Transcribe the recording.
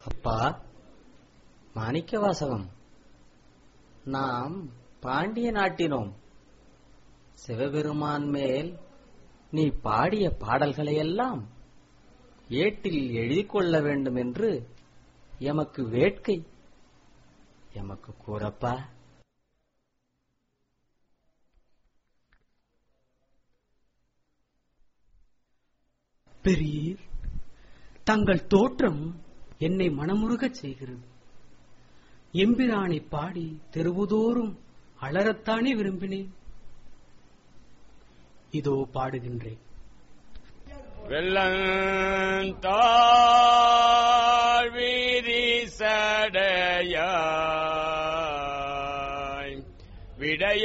அப்பா மாணிக்க வாசகம் நாம் பாண்டிய நாட்டினோம் சிவபெருமான் மேல் நீ பாடிய பாடல்களையெல்லாம் ஏட்டில் எழுதிக் கொள்ள வேண்டும் என்று எமக்கு வேட்கை எமக்கு கூறப்பா பெரியர் தங்கள் தோற்றம் என்னை மனமுருகச் செய்கிறது எம்பிரானை பாடி தெருவுதோறும் அலறத்தானே விரும்பினேன் இதோ பாடுகின்றேன் வெள்ளந்தாள்